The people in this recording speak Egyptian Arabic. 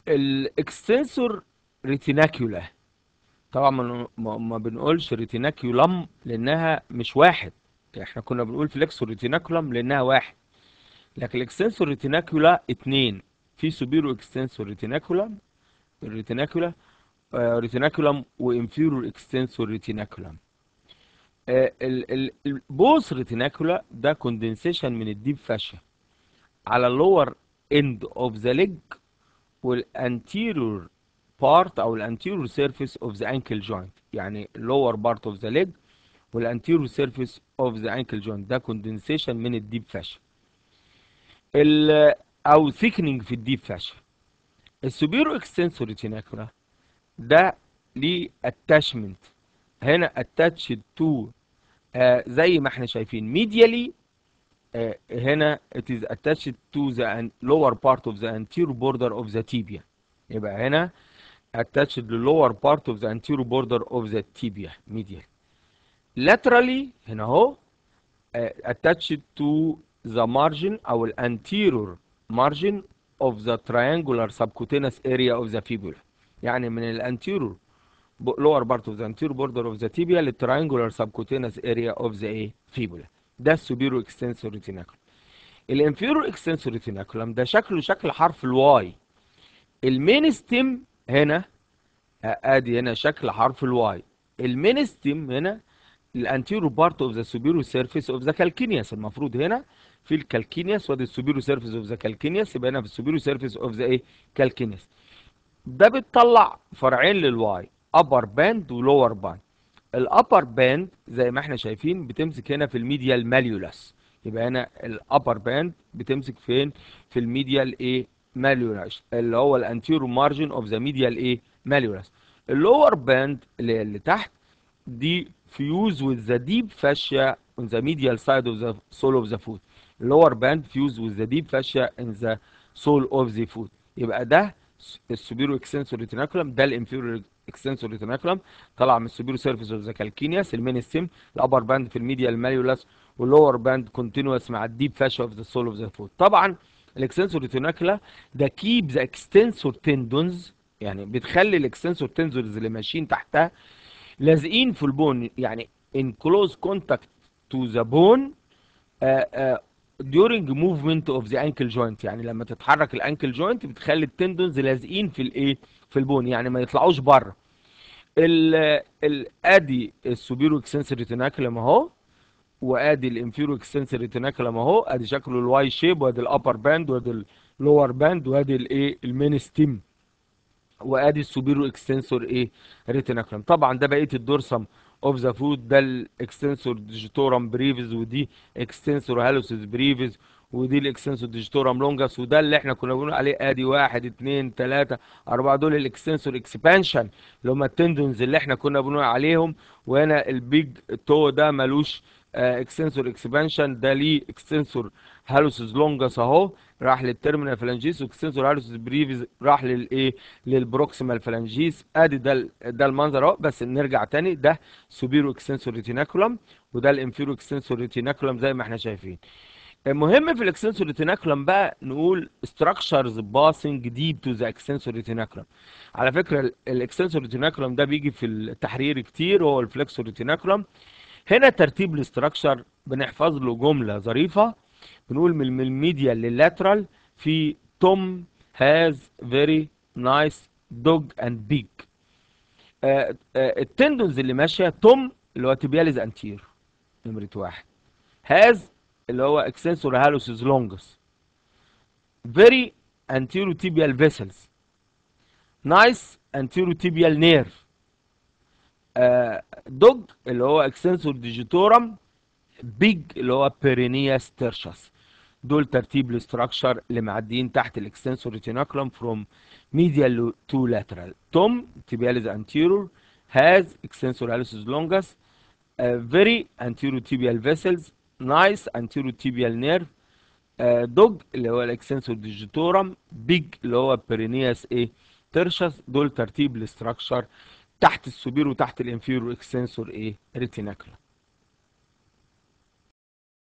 الاكستنسور ريتيناكيولا طبعا ما ما- ما بنقولش ريتيناكيولم لانها مش واحد احنا كنا بنقول فليكسور ريتيناكولم لانها واحد لكن الاكستنسور ريتيناكولا اتنين في سوبيرو اكستنسور ريتيناكولم الريتيناكولا آه ريتيناكولم وانفيرور اكستنسور ريتيناكولم آه البوث ريتيناكولا ده كوندنسيشن من الديب فاشيا على اللور اند اوف ذا ليج والانتيرور بارت او الانتيرور سيرفيس اوف ذا انكل جوينت يعني اللور بارت اوف ذا ليج والانتيرور سيرفيس اوف ذا انكل جوينت ده كوندنسيشن من الديب فاشيا ال او ثيكنينج في الديب فاشيا السوبيرو اكستنسور ريتيناكولا ده ليه اتاشمنت هنا اتاتشد تو زي ما احنا شايفين ميديالي هنا it is attached to the an- lower part of the anterior border of the tibia يبقى هنا attached to lower part of the anterior border of the tibia medial laterally هنا اهو آه، attached to the margin او ال anterior margin of the triangular subcutaneous area of the fibula يعني من ال anterior ب- lower part of the anterior border of the tibia لل triangular subcutaneous area of the ايه fibula ده السوبيرو اكستنسور ريتيناكولم الانفيرو اكستنسور ريتيناكولم ده شكله شكل حرف الواي المين ستيم هنا آه، ادي هنا شكل حرف الواي المين ستيم هنا الانتيرو بارت اوف ذا سوبيرو سيرفيس اوف ذا كالكينياس المفروض هنا في الكالكينياس وادي السوبيرو سيرفيس اوف ذا كالكينياس يبقى هنا في السوبيرو سيرفيس اوف ذا ايه كالكينياس ده بتطلع فرعين للواي ابر باند ولور باند الابر باند زي ما احنا شايفين بتمسك هنا في الميديال ماليولاس يبقى هنا الابر باند بتمسك فين في الميديال ايه ماليولاس اللي هو الانتيرو مارجن اوف ذا ميديال ايه ماليولاس اللور باند اللي, اللي تحت دي fuse with the deep fascia on the medial side of the sole of the foot lower band fuse with the deep fascia in the sole of the foot يبقى ده السوبيرو اكستنسور ريتيناكولم ده الانفيرور اكستنسور ريتيناكولم طلع من السوبيرو سيرفيس اوف ذا كالكينياس المين ستيم الابر باند في الميديال ماليولاس واللور باند كونتينوس مع الديب فاشيا اوف ذا سول اوف ذا فوت طبعا الاكستنسور ريتيناكولا ده كيب ذا اكستنسور تندونز يعني بتخلي الاكستنسور تندونز اللي ماشيين تحتها لازقين في البون يعني in close contact to the bone uh, uh, during movement of the ankle joint يعني لما تتحرك الانكل جوينت بتخلي التندونز لازقين في الايه في البون يعني ما يطلعوش بره ال ال ادي السوبيرو اكستنسور ريتيناكولم اهو وادي الانفيرو اكستنسور ريتيناكولم اهو ادي شكله الواي شيب وادي الابر باند وادي اللور باند وادي الايه المين ستيم وادي السوبيرو اكستنسور ايه ريتيناكولم طبعا ده بقيه الدورسم اوف ذا فوت ده الاكستنسور ديجيتورم بريفيز ودي اكستنسور هالوسيس بريفيز ودي الاكستنسور ديجيتورم لونجاس وده اللي احنا كنا بنقول عليه ادي واحد اتنين تلاته اربعه دول الاكستنسور اكسبانشن اللي هم التندونز اللي احنا كنا بنقول عليهم وهنا البيج تو ده ملوش اكستنسور اكسبانشن ده ليه اكستنسور هالوسيس لونجاس اهو راح للتيرمينال فلانجيس واكستنسور هالوسيس بريفيز راح للايه للبروكسيمال فلانجيس ادي ده ال- ده المنظر اهو بس نرجع تاني ده سوبيرو اكستنسور ريتيناكولم وده الانفيرو اكستنسور ريتيناكولم زي ما احنا شايفين المهم في الاكستنسور ريتيناكولم بقى نقول structures passing deep to the extensor retinaculum على فكره الاكستنسور ريتيناكولم ده بيجي في التحرير كتير هو الفلكسور ريتيناكولم هنا ترتيب الاستراكشر بنحفظ له جمله ظريفه بنقول من من الميديال لللاترال في توم هاز فيري نايس دوج اند بيج التندونز اللي ماشيه توم اللي هو تيبياليز انتير نمره واحد هاز اللي هو اكسنسور هالوسيس لونجس فيري انتيرو تيبيال فيسلز نايس انتيرو تيبيال نيرف دوج اللي هو اكسنسور ديجيتورم بيج اللي هو بيرينياس تيرشس دول ترتيب الاستراكشر اللي معديين تحت الاكستنسور ريتيناكولم فروم medial to lateral توم tibialis anterior has extensor hallucis longus uh, very anterior tibial vessels nice anterior tibial nerve دوج اللي هو الاكسنسور ديجيتورم بيج اللي هو بيرينياس ايه ترشس دول ترتيب الاستراكشر تحت السوبير وتحت الانفيرو اكسنسور ايه ريتيناكولا